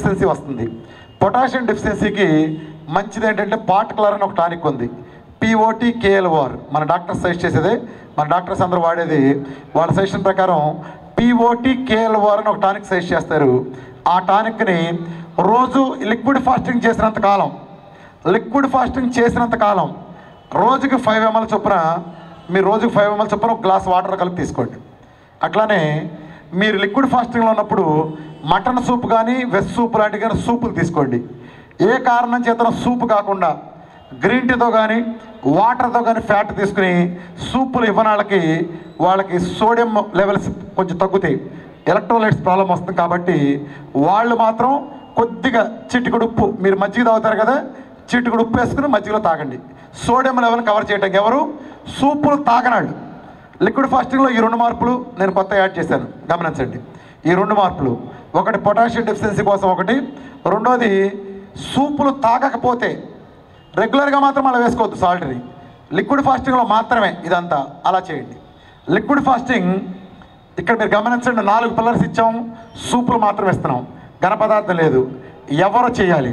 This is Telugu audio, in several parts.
డెఫిషియన్సీ వస్తుంది పొటాషియం డెఫిషియన్సీకి మంచిది ఏంటంటే పార్టికులర్ అని ఒక టానిక్ ఉంది పిఓటి కేఎల్ఓఆర్ మన డాక్టర్స్ సజెస్ట్ చేసేదే మన డాక్టర్స్ అందరూ వాడేది వాళ్ళ సజెషన్ ప్రకారం పిఓటి కేఎల్ఓఆర్ అని ఒక టానిక్ సజెస్ట్ చేస్తారు ఆ టానిక్ని రోజు లిక్విడ్ ఫాస్టింగ్ చేసినంత కాలం లిక్విడ్ ఫాస్టింగ్ చేసినంత కాలం రోజుకి ఫైవ్ ఎంఎల్ చొప్పున మీరు రోజుకి ఫైవ్ ఎంఎల్ చొప్పున ఒక గ్లాస్ వాటర్ కలిపి తీసుకోండి అట్లానే మీరు లిక్విడ్ ఫాస్టింగ్లో ఉన్నప్పుడు మటన్ సూప్ కానీ వెజ్ సూప్ లాంటి కానీ సూపులు తీసుకోండి ఏ కారణం చేతన సూప్ కాకుండా గ్రీన్ టీతో కానీ వాటర్తో కానీ ఫ్యాట్ తీసుకుని సూపులు ఇవ్వని వాళ్ళకి వాళ్ళకి సోడియం లెవెల్స్ కొంచెం తగ్గుతాయి ఎలక్ట్రోలైట్స్ ప్రాబ్లం వస్తుంది కాబట్టి వాళ్ళు మాత్రం కొద్దిగా చిటికుడు ఉప్పు మీరు మజ్జిగ తాగుతారు కదా చిటికుడు ఉప్పు వేసుకుని మజ్జిగలో తాగండి సోడియం లెవెల్ కవర్ చేయడానికి ఎవరు సూపులు తాగనాళ్ళు లిక్విడ్ ఫాస్టింగ్లో ఈ రెండు మార్పులు నేను కొత్త యాడ్ చేశాను గమనించండి ఈ రెండు మార్పులు ఒకటి పొటాషియం డెఫిషియన్సీ కోసం ఒకటి రెండోది సూపులు తాగకపోతే రెగ్యులర్గా మాత్రం అలా వేసుకోవద్దు సాల్ట్ని లిక్విడ్ ఫాస్టింగ్లో మాత్రమే ఇదంతా అలా చేయండి లిక్విడ్ ఫాస్టింగ్ ఇక్కడ మీరు గమనించండి నాలుగు పిల్లర్స్ ఇచ్చాం సూపులు మాత్రం ఇస్తున్నాం ఘన పదార్థం లేదు ఎవరు చేయాలి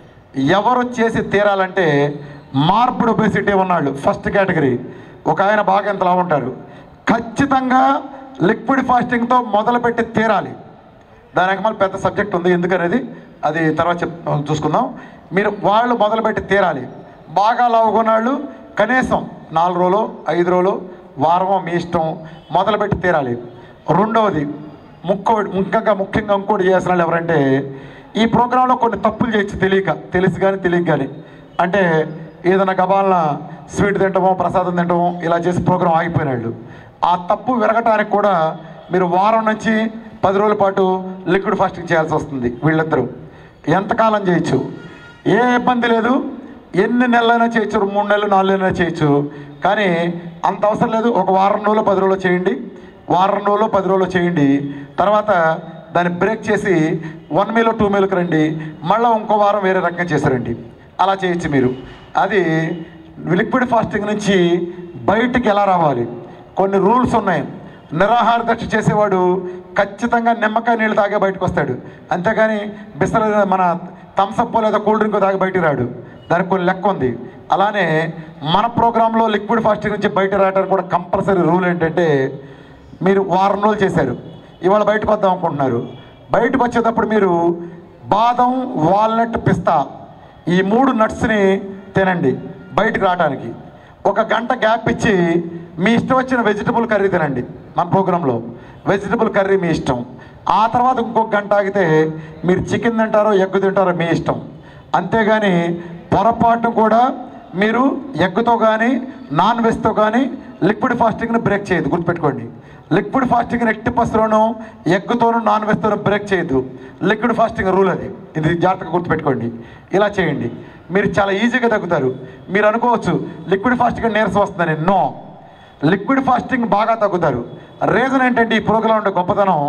ఎవరు చేసి తీరాలంటే మార్పుడు ఒబేసిటీ ఉన్నాళ్ళు ఫస్ట్ కేటగిరీ ఒక ఆయన బాగా ఎంతలా ఉంటారు ఖచ్చితంగా లిక్విడ్ ఫాస్టింగ్తో మొదలుపెట్టి తీరాలి దానికి మళ్ళీ పెద్ద సబ్జెక్ట్ ఉంది ఎందుకనేది అది తర్వాత చెప్ చూసుకుందాం మీరు వాళ్ళు మొదలుపెట్టి తీరాలి బాగా లావుకున్నాళ్ళు కనీసం నాలుగు రోజులు ఐదు రోజులు వారమో మీ ఇష్టం మొదలుపెట్టి తీరాలి రెండవది ముక్కో ముఖ్యంగా ముఖ్యంగా ఇంకోటి చేసిన వాళ్ళు ఎవరంటే ఈ ప్రోగ్రాంలో కొన్ని తప్పులు చేయొచ్చు తెలియక తెలిసి కానీ తెలియక కానీ అంటే ఏదైనా గబాలన స్వీట్ తింటామో ప్రసాదం తింటామో ఇలా చేసి ప్రోగ్రాం ఆగిపోయినాళ్ళు ఆ తప్పు విరగటానికి కూడా మీరు వారం నుంచి పది రోజుల పాటు లిక్విడ్ ఫాస్టింగ్ చేయాల్సి వస్తుంది వీళ్ళిద్దరూ ఎంతకాలం చేయొచ్చు ఏ ఇబ్బంది లేదు ఎన్ని నెలలైనా చేయొచ్చు మూడు నెలలు నాలుగు నెలలైనా చేయొచ్చు కానీ అంత అవసరం లేదు ఒక వారం రోజులు పది రోజులు చేయండి వారం రోజులు పది రోజులు చేయండి తర్వాత దాన్ని బ్రేక్ చేసి వన్ మీలో టూ మీలకు రండి మళ్ళీ ఇంకో వారం వేరే రకంగా చేశారండి అలా చేయొచ్చు మీరు అది లిక్విడ్ ఫాస్టింగ్ నుంచి బయటికి ఎలా రావాలి కొన్ని రూల్స్ ఉన్నాయి నిరాహార దీక్ష చేసేవాడు ఖచ్చితంగా నిమ్మకాయ నీళ్ళు తాగే బయటకు వస్తాడు అంతేగాని బిస్సల మన థమ్సప్ లేదా కూల్ డ్రింక్ తాగి బయటికి రాడు దానికి కొన్ని లెక్క ఉంది అలానే మన ప్రోగ్రాంలో లిక్విడ్ ఫాస్టింగ్ నుంచి బయట రావడానికి కూడా కంపల్సరీ రూల్ ఏంటంటే మీరు వారం రోజులు చేశారు ఇవాళ బయటకు వద్దాం అనుకుంటున్నారు బయటకు వచ్చేటప్పుడు మీరు బాదం వాల్నట్ పిస్తా ఈ మూడు నట్స్ని తినండి బయటకు రావడానికి ఒక గంట గ్యాప్ ఇచ్చి మీ ఇష్టం వచ్చిన వెజిటబుల్ కర్రీ తినండి మన ప్రోగ్రాంలో వెజిటబుల్ కర్రీ మీ ఇష్టం ఆ తర్వాత ఇంకొక గంట ఆగితే మీరు చికెన్ తింటారో ఎగ్ తింటారో మీ ఇష్టం అంతేగాని పొరపాటు కూడా మీరు ఎగ్తో కానీ నాన్ వెజ్తో కానీ లిక్విడ్ ఫాస్టింగ్ని బ్రేక్ చేయదు గుర్తుపెట్టుకోండి లిక్విడ్ ఫాస్టింగ్ ఎట్టి పసులోనూ ఎగ్గుతోనూ నాన్ వెజ్తోనూ బ్రేక్ చేయదు లిక్విడ్ ఫాస్టింగ్ రూల్ అది ఇది జాగ్రత్తగా గుర్తుపెట్టుకోండి ఇలా చేయండి మీరు చాలా ఈజీగా తగ్గుతారు మీరు అనుకోవచ్చు లిక్విడ్ ఫాస్టింగ్ నీరసం వస్తుందని నో లిక్విడ్ ఫాస్టింగ్ బాగా తగ్గుతారు రీజన్ ఏంటంటే ఈ ప్రోగ్రాం ఉండే గొప్పతనం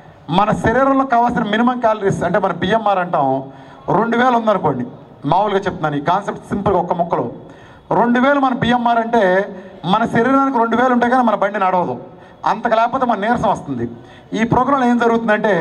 మన శరీరంలో కావాల్సిన మినిమం క్యాలరీస్ అంటే మన బిఎంఆర్ అంటాం రెండు వేలు ఉందనుకోండి మామూలుగా చెప్తున్నాను ఈ కాన్సెప్ట్ సింపుల్గా ఒక్క ముక్కలో రెండు వేలు మన బిఎంఆర్ అంటే మన శరీరానికి రెండు వేలు ఉంటే కానీ మన బండి నడవదు అంతకు లేకపోతే మన నీరసం వస్తుంది ఈ ప్రోగ్రాంలో ఏం జరుగుతుందంటే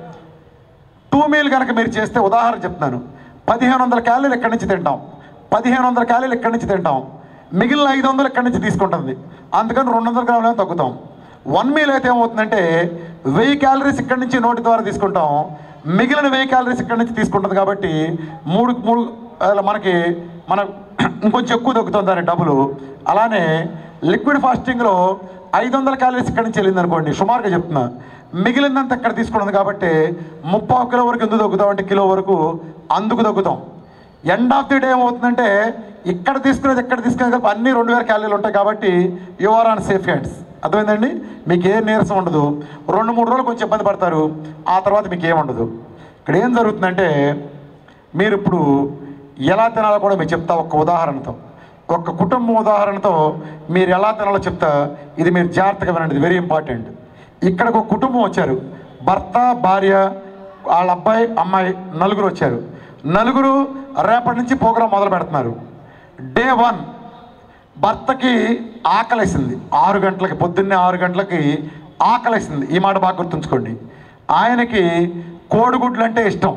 టూ మీల్ కనుక మీరు చేస్తే ఉదాహరణ చెప్తున్నాను పదిహేను వందల క్యాలీలు ఇక్కడి నుంచి తింటాం పదిహేను వందల క్యాలీలు ఇక్కడి నుంచి తింటాం మిగిలిన ఐదు వందలు ఇక్కడి నుంచి తీసుకుంటుంది అందుకని రెండు వందల గ్రాములు తగ్గుతాం వన్ మీల్ అయితే ఏమవుతుందంటే వెయ్యి క్యాలరీస్ ఇక్కడి నుంచి నోటి ద్వారా తీసుకుంటాం మిగిలిన వెయ్యి క్యాలరీస్ ఇక్కడి నుంచి తీసుకుంటుంది కాబట్టి మూడు మూడు అలా మనకి మన ఇంకొంచెం ఎక్కువ తగ్గుతుంది దాని డబ్బులు అలానే లిక్విడ్ ఫాస్టింగ్లో ఐదు వందల క్యాలరీస్ ఇక్కడి నుంచి వెళ్ళింది అనుకోండి సుమారుగా చెప్తున్నా మిగిలిందంతా ఇక్కడ తీసుకున్నది కాబట్టి ముప్పావు కిలో వరకు ఎందుకు తగ్గుతాం అంటే కిలో వరకు అందుకు తగ్గుతాం ఎండ్ ఆఫ్ ది డే ఏమవుతుందంటే ఇక్కడ తీసుకునేది ఇక్కడ తీసుకునేది కలిపి అన్ని రెండు వేల క్యాలరీలు ఉంటాయి కాబట్టి you are on safe hands అర్థమైందండి మీకు ఏ నీరసం ఉండదు రెండు మూడు రోజులు కొంచెం ఇబ్బంది పడతారు ఆ తర్వాత మీకు ఏముండదు ఇక్కడ ఏం జరుగుతుందంటే మీరు ఇప్పుడు ఎలా తినాలో కూడా మీకు చెప్తా ఒక ఉదాహరణతో ఒక కుటుంబం ఉదాహరణతో మీరు ఎలా తినాలో చెప్తా ఇది మీరు జాగ్రత్తగా వినండి వెరీ ఇంపార్టెంట్ ఇక్కడికి ఒక కుటుంబం వచ్చారు భర్త భార్య వాళ్ళ అబ్బాయి అమ్మాయి నలుగురు వచ్చారు నలుగురు రేపటి నుంచి ప్రోగ్రాం మొదలు పెడుతున్నారు డే వన్ భర్తకి ఆకలేసింది ఆరు గంటలకి పొద్దున్నే ఆరు గంటలకి ఆకలేసింది ఈ మాట బాగా గుర్తుంచుకోండి ఆయనకి కోడిగుడ్లు అంటే ఇష్టం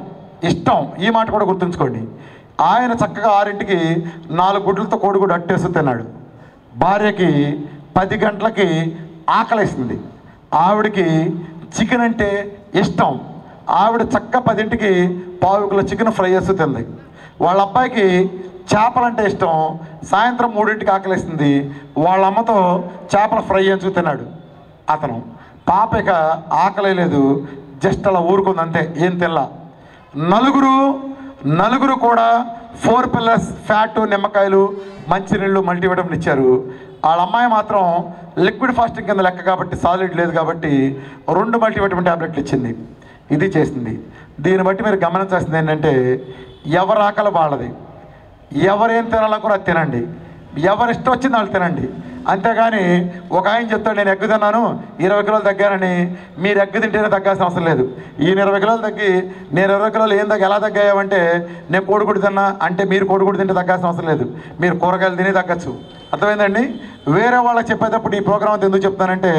ఇష్టం ఈ మాట కూడా గుర్తుంచుకోండి ఆయన చక్కగా ఆరింటికి నాలుగు గుడ్లతో కోడిగుడు అట్టేసి తిన్నాడు భార్యకి పది గంటలకి ఆకలేసింది ఆవిడకి చికెన్ అంటే ఇష్టం ఆవిడ చక్క పదింటికి పావు కిలో చికెన్ ఫ్రై చేస్తూ తింది వాళ్ళ అబ్బాయికి చేపలంటే ఇష్టం సాయంత్రం మూడింటికి ఆకలేసింది వాళ్ళ అమ్మతో చేపల ఫ్రై చేయించు తిన్నాడు అతను పాప ఇక ఆకలే లేదు జస్ట్ అలా ఊరుకుంది అంతే ఏం తినలా నలుగురు నలుగురు కూడా ఫోర్ పిల్లర్స్ ఫ్యాట్ నిమ్మకాయలు మంచినీళ్ళు మల్టీవిటమిన్ ఇచ్చారు వాళ్ళ అమ్మాయి మాత్రం లిక్విడ్ ఫాస్టింగ్ కింద లెక్క కాబట్టి సాలిడ్ లేదు కాబట్టి రెండు మల్టీవిటమిన్ ట్యాబ్లెట్లు ఇచ్చింది ఇది చేసింది దీన్ని బట్టి మీరు గమనించాల్సింది ఏంటంటే ఎవరి ఆకలి వాళ్ళది ఎవరేం తినాలనుకున్నా అది తినండి ఎవరి ఇష్టం వచ్చింది వాళ్ళు తినండి అంతేగాని ఒక ఆయన చెప్తాడు నేను ఎగ్గు తిన్నాను ఇరవై కిలోలు తగ్గానని మీరు ఎగ్గు తింటేనే తగ్గాల్సిన అవసరం లేదు ఈయన ఇరవై కిలోలు తగ్గి నేను ఇరవై కిలోలు ఏం తగ్గి ఎలా తగ్గాయంటే నేను కోడిగుడి తిన్నా అంటే మీరు కోడిగుడి తింటే తగ్గాల్సిన అవసరం లేదు మీరు కూరగాయలు తిని తగ్గచ్చు అర్థమైందండి వేరే వాళ్ళకి చెప్పేటప్పుడు ఈ ప్రోగ్రామ్ అంతా ఎందుకు చెప్తానంటే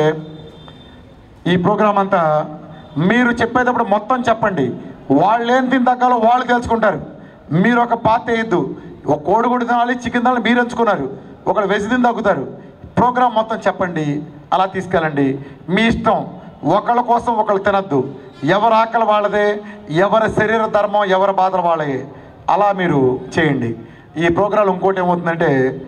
ఈ ప్రోగ్రామ్ అంతా మీరు చెప్పేటప్పుడు మొత్తం చెప్పండి వాళ్ళు ఏం తిని తగ్గాలో వాళ్ళు తెలుసుకుంటారు మీరు ఒక పాత వేయద్దు ఒక కోడిగుడి తినాలి చికెన్ తినాలి మీరు ఎంచుకున్నారు ఒకళ్ళు వెజ్ తిని తగ్గుతారు ప్రోగ్రామ్ మొత్తం చెప్పండి అలా తీసుకెళ్ళండి మీ ఇష్టం ఒకళ్ళ కోసం ఒకళ్ళు తినద్దు ఎవరి ఆకలి వాళ్ళదే ఎవరి శరీర ధర్మం ఎవరి బాధలు వాళ్ళే అలా మీరు చేయండి ఈ ప్రోగ్రాంలో ఇంకోటి ఏమవుతుందంటే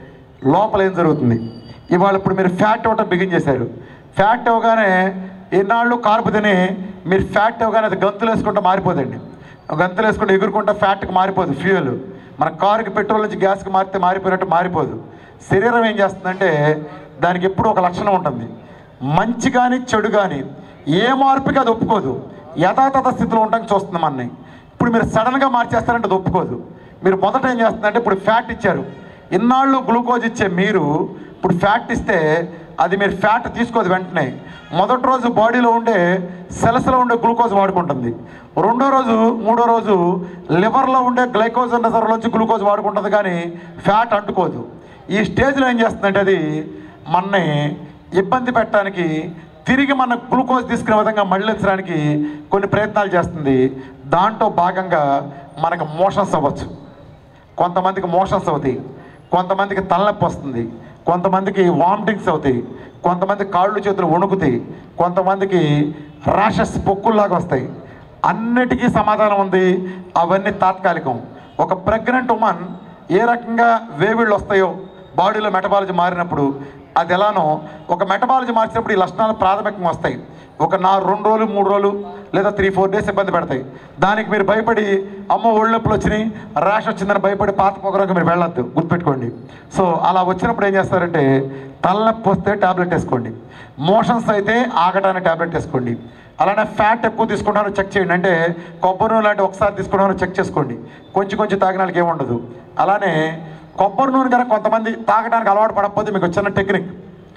లోపల ఏం జరుగుతుంది ఇవాళ ఇప్పుడు మీరు ఫ్యాట్ ఇవ్వటం బిగిన్ చేశారు ఫ్యాట్ ఇవ్వగానే ఎన్నాళ్ళు కార్పు తిని మీరు ఫ్యాట్ ఇవ్వగానే అది గంతులు వేసుకుంటూ మారిపోదండి గంతులు వేసుకుంటూ ఎగురుకుంటూ ఫ్యాట్కి మారిపోదు ఫ్యూయల్ మన కారుకి పెట్రోల్ నుంచి గ్యాస్కి మారితే మారిపోయినట్టు మారిపోదు శరీరం ఏం చేస్తుందంటే దానికి ఎప్పుడూ ఒక లక్షణం ఉంటుంది మంచి కానీ చెడు కానీ ఏ మార్పుకి అది ఒప్పుకోదు యథాతథ స్థితిలో ఉండడానికి చూస్తుంది మనని ఇప్పుడు మీరు సడన్గా మార్చేస్తారంటే అది ఒప్పుకోదు మీరు మొదట ఏం చేస్తుందంటే ఇప్పుడు ఫ్యాట్ ఇచ్చారు ఇన్నాళ్ళు గ్లూకోజ్ ఇచ్చే మీరు ఇప్పుడు ఫ్యాట్ ఇస్తే అది మీరు ఫ్యాట్ తీసుకోదు వెంటనే మొదటి రోజు బాడీలో ఉండే సెల్స్లో ఉండే గ్లూకోజ్ వాడుకుంటుంది రెండో రోజు మూడో రోజు లివర్లో ఉండే గ్లైకోజన్ రిజర్వ్లోంచి గ్లూకోజ్ వాడుకుంటుంది కానీ ఫ్యాట్ అంటుకోదు ఈ స్టేజ్లో ఏం చేస్తుందంటే అది మనని ఇబ్బంది పెట్టడానికి తిరిగి మన గ్లూకోజ్ తీసుకునే విధంగా మళ్ళించడానికి కొన్ని ప్రయత్నాలు చేస్తుంది దాంట్లో భాగంగా మనకు మోషన్స్ అవ్వచ్చు కొంతమందికి మోషన్స్ అవుతాయి కొంతమందికి తలనొప్పి వస్తుంది కొంతమందికి వామిటింగ్స్ అవుతాయి కొంతమంది కాళ్ళు చేతులు వణుకుతాయి కొంతమందికి ర్యాషెస్ పొక్కుల్లాగా వస్తాయి అన్నిటికీ సమాధానం ఉంది అవన్నీ తాత్కాలికం ఒక ప్రెగ్నెంట్ ఉమెన్ ఏ రకంగా వేవిళ్ళు వస్తాయో బాడీలో మెటబాలజీ మారినప్పుడు అది ఎలానో ఒక మెటబాలజీ మార్చినప్పుడు ఈ లక్షణాలు ప్రాథమికంగా వస్తాయి ఒక నా రెండు రోజులు మూడు రోజులు లేదా త్రీ ఫోర్ డేస్ ఇబ్బంది పెడతాయి దానికి మీరు భయపడి అమ్మ ఒళ్ళు నొప్పులు వచ్చినాయి ర్యాష్ వచ్చిందని భయపడి పాత పొగరకు మీరు వెళ్ళొద్దు గుర్తుపెట్టుకోండి సో అలా వచ్చినప్పుడు ఏం చేస్తారంటే తలనొప్పి వస్తే ట్యాబ్లెట్ వేసుకోండి మోషన్స్ అయితే ఆగటానికి ట్యాబ్లెట్ వేసుకోండి అలానే ఫ్యాట్ ఎక్కువ తీసుకుంటారో చెక్ చేయండి అంటే కొబ్బరి నూనె లాంటి ఒకసారి తీసుకుంటారో చెక్ చేసుకోండి కొంచెం కొంచెం తాగినానికి ఏముండదు అలానే కొబ్బరి నూనె కనుక కొంతమంది తాగడానికి అలవాటు పడకపోతే మీకు చిన్న టెక్నిక్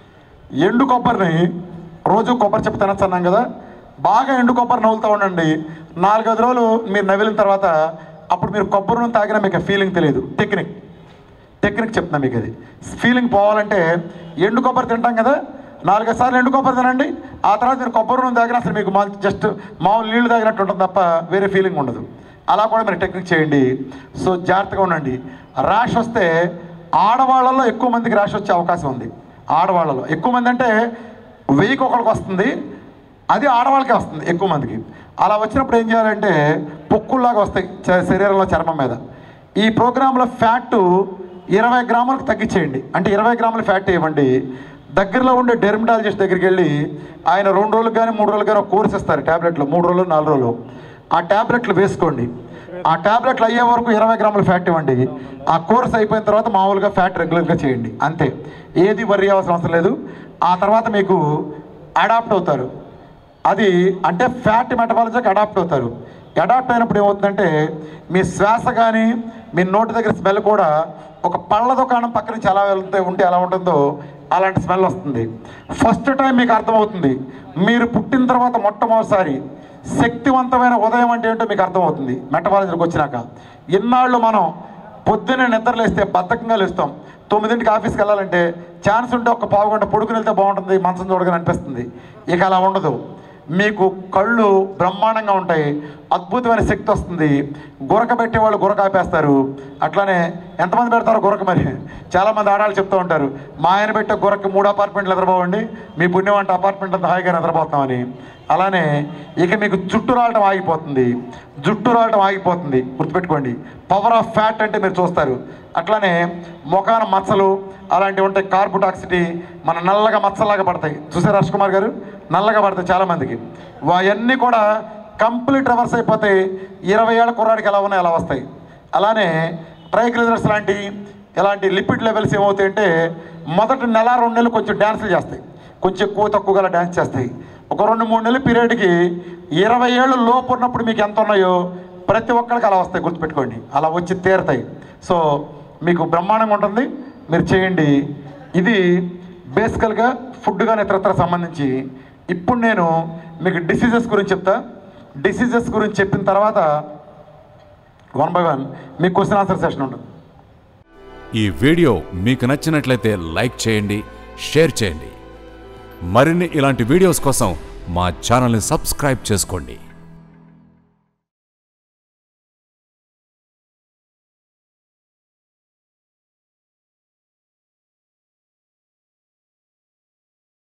ఎండు కొబ్బరిని రోజు కొబ్బరి చెప్పి తినచ్చు అన్నాం కదా బాగా ఎండు కొబ్బరి నవ్వులుతూ ఉండండి నాలుగైదు రోజులు మీరు నవ్విలిన తర్వాత అప్పుడు మీరు కొబ్బరి నూనె తాగినా మీకు ఫీలింగ్ తెలియదు టెక్నిక్ టెక్నిక్ చెప్తున్నా మీకు అది ఫీలింగ్ పోవాలంటే ఎండు కొబ్బరి తింటాం కదా నాలుగైదు సార్లు ఎండు కొబ్బరి తినండి ఆ తర్వాత మీరు కొబ్బరి నూనె తాగినా అసలు మీకు జస్ట్ మామూలు నీళ్లు తాగినట్టు ఉంటుంది తప్ప వేరే ఫీలింగ్ ఉండదు అలా కూడా మీరు టెక్నిక్ చేయండి సో జాగ్రత్తగా ఉండండి ర్యాష్ వస్తే ఆడవాళ్ళలో ఎక్కువ మందికి ర్యాష్ వచ్చే అవకాశం ఉంది ఆడవాళ్ళలో ఎక్కువ మంది అంటే వెయ్యికి ఒకరికి వస్తుంది అది ఆడవాళ్ళకే వస్తుంది ఎక్కువ మందికి అలా వచ్చినప్పుడు ఏం చేయాలంటే పొక్కుల్లాగా వస్తాయి చ- శరీరంలో చర్మం మీద ఈ ప్రోగ్రాంలో ఫ్యాట్ ఇరవై గ్రాములకు తగ్గించేయండి అంటే ఇరవై గ్రాముల ఫ్యాట్ ఇవ్వండి దగ్గరలో ఉండే డెర్మటాలజిస్ట్ దగ్గరికి వెళ్ళి ఆయన రెండు రోజులకు కానీ మూడు రోజులకు కానీ ఒక కోర్స్ ఇస్తారు ట్యాబ్లెట్లు మూడు రోజులు నాలుగు రోజులు ఆ ట్యాబ్లెట్లు వేసుకోండి ఆ ట్యాబ్లెట్లు అయ్యే వరకు ఇరవై గ్రాముల ఫ్యాట్ ఇవ్వండి ఆ కోర్స్ అయిపోయిన తర్వాత మామూలుగా ఫ్యాట్ రెగ్యులర్గా చేయండి అంతే ఏది వరి అవసరం అవసరం లేదు ఆ తర్వాత మీకు అడాప్ట్ అవుతారు అది అంటే ఫ్యాట్ మెటబాలజీకి అడాప్ట్ అవుతారు అడాప్ట్ అయినప్పుడు ఏమవుతుందంటే మీ శ్వాస కానీ మీ నోటి దగ్గర స్మెల్ కూడా ఒక పళ్ళ దుకాణం పక్క నుంచి ఎలా వెళ్తే ఉంటే ఎలా ఉంటుందో అలాంటి స్మెల్ వస్తుంది ఫస్ట్ టైం మీకు అర్థమవుతుంది మీరు పుట్టిన తర్వాత మొట్టమొదటిసారి శక్తివంతమైన ఉదయం అంటే ఏంటో మీకు అర్థమవుతుంది మెటబాలజీకి వచ్చినాక ఇన్నాళ్ళు మనం పొద్దున్నే నిద్రలేస్తే బద్ధకంగా లేస్తాం తొమ్మిదింటికి ఆఫీస్కి వెళ్ళాలంటే ఛాన్స్ ఉంటే ఒక పావు గంట పొడుకుని వెళ్తే బాగుంటుంది మంచం చూడగానే అనిపిస్తుంది ఇక అలా ఉండదు మీకు కళ్ళు బ్రహ్మాండంగా ఉంటాయి అద్భుతమైన శక్తి వస్తుంది గురక పెట్టే వాళ్ళు గురక ఆపేస్తారు అట్లానే ఎంతమంది పెడతారో గురక మరి చాలామంది ఆడాలు చెప్తూ ఉంటారు మా ఆయన పెట్టే గురక మూడు అపార్ట్మెంట్లు నిద్రపోవండి మీ పుణ్యం అంటే అపార్ట్మెంట్ అంతా హాయిగా నిద్రపోతామని అలానే ఇక మీకు జుట్టు రావటం ఆగిపోతుంది జుట్టు రావటం ఆగిపోతుంది గుర్తుపెట్టుకోండి పవర్ ఆఫ్ ఫ్యాట్ అంటే మీరు చూస్తారు అట్లానే ముఖాన మచ్చలు అలాంటివి ఉంటాయి కార్బుటాక్సిటీ మన నల్లగా మచ్చలాగా పడతాయి చూసారు హర్ష్ కుమార్ గారు నల్లగా పడతాయి చాలామందికి అవన్నీ కూడా కంప్లీట్ రివర్స్ అయిపోతాయి ఇరవై ఏళ్ళ కుర్రాడికి ఎలా ఉన్నాయి అలా వస్తాయి అలానే ట్రైగ్లిజర్స్ లాంటి ఇలాంటి లిపిడ్ లెవెల్స్ ఏమవుతాయంటే మొదటి నెల రెండు నెలలు కొంచెం డ్యాన్సులు చేస్తాయి కొంచెం ఎక్కువ తక్కువ గల డ్యాన్స్ చేస్తాయి ఒక రెండు మూడు నెలల పీరియడ్కి ఇరవై ఏళ్ళు లోపు ఉన్నప్పుడు మీకు ఎంత ఉన్నాయో ప్రతి ఒక్కరికి అలా వస్తాయి గుర్తుపెట్టుకోండి అలా వచ్చి తీరుతాయి సో మీకు బ్రహ్మాండంగా ఉంటుంది మీరు చేయండి ఇది బేసికల్గా ఫుడ్ కానీ ఇతరత్ర సంబంధించి ఇప్పుడు నేను మీకు డిసీజెస్ గురించి చెప్తా డిసీజెస్ గురించి చెప్పిన తర్వాత వన్ బై వన్ మీకు క్వశ్చన్ ఆన్సర్ సెషన్ ఉంటుంది ఈ వీడియో మీకు నచ్చినట్లయితే లైక్ చేయండి షేర్ చేయండి మరిన్ని ఇలాంటి వీడియోస్ కోసం మా ఛానల్ని సబ్స్క్రైబ్ చేసుకోండి